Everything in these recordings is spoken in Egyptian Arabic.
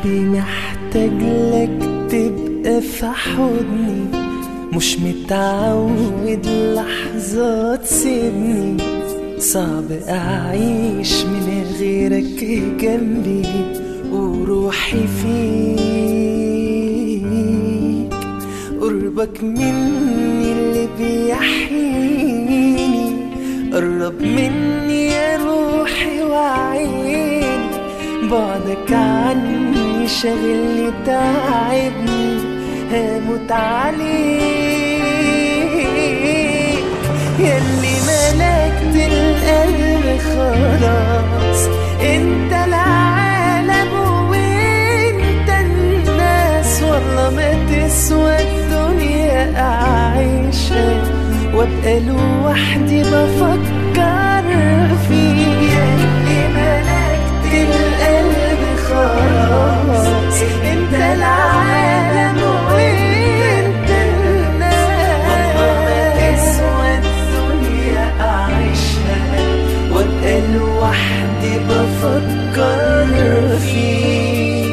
قلبي محتاج لك تبقى في حضني مش متعود لحظة تسيبني صعب أعيش من غيرك جنبي وروحي فيك قربك مني اللي بيحييني قرب مني يا روحي وعيني بعدك عني شاغلني تعبني هموت عليك ياللي ملكت القلب خلاص انت العالم وانت الناس والله ما تسوى الدنيا اعيشها وابقى لوحدي بفكر فيك ياللي ملكت القلب خلاص انت العالم وانت الناس والله ما تسوى الدنيا اعيشها وابقى لوحدي بفكر فيك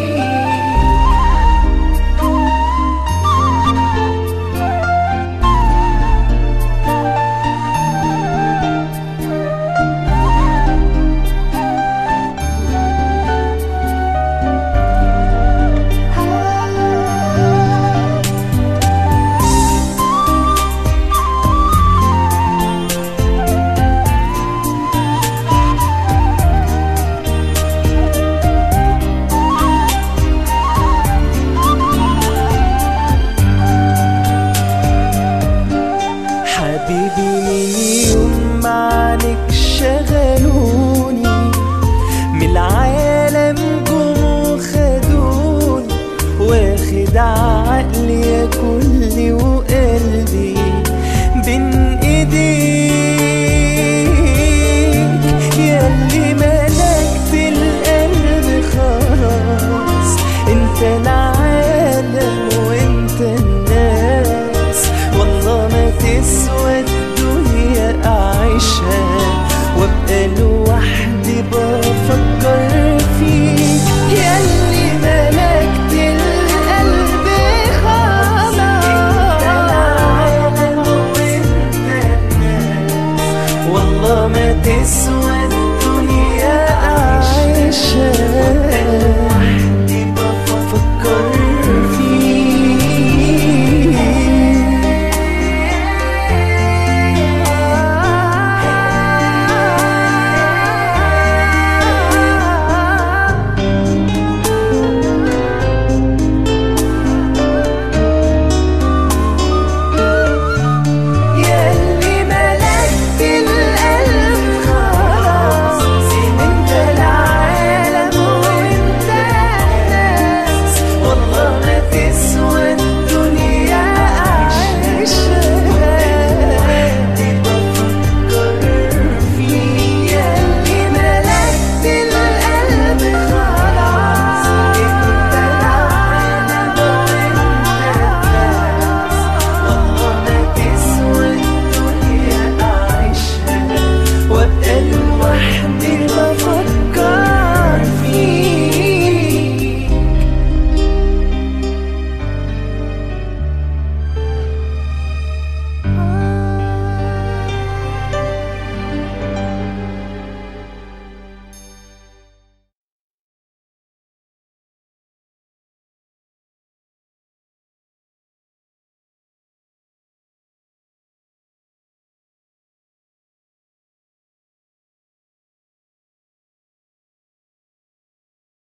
حبيبي من يوم ما عنك شغلوني من العالم جم خدوني واخد عقلي يا كل وقلبي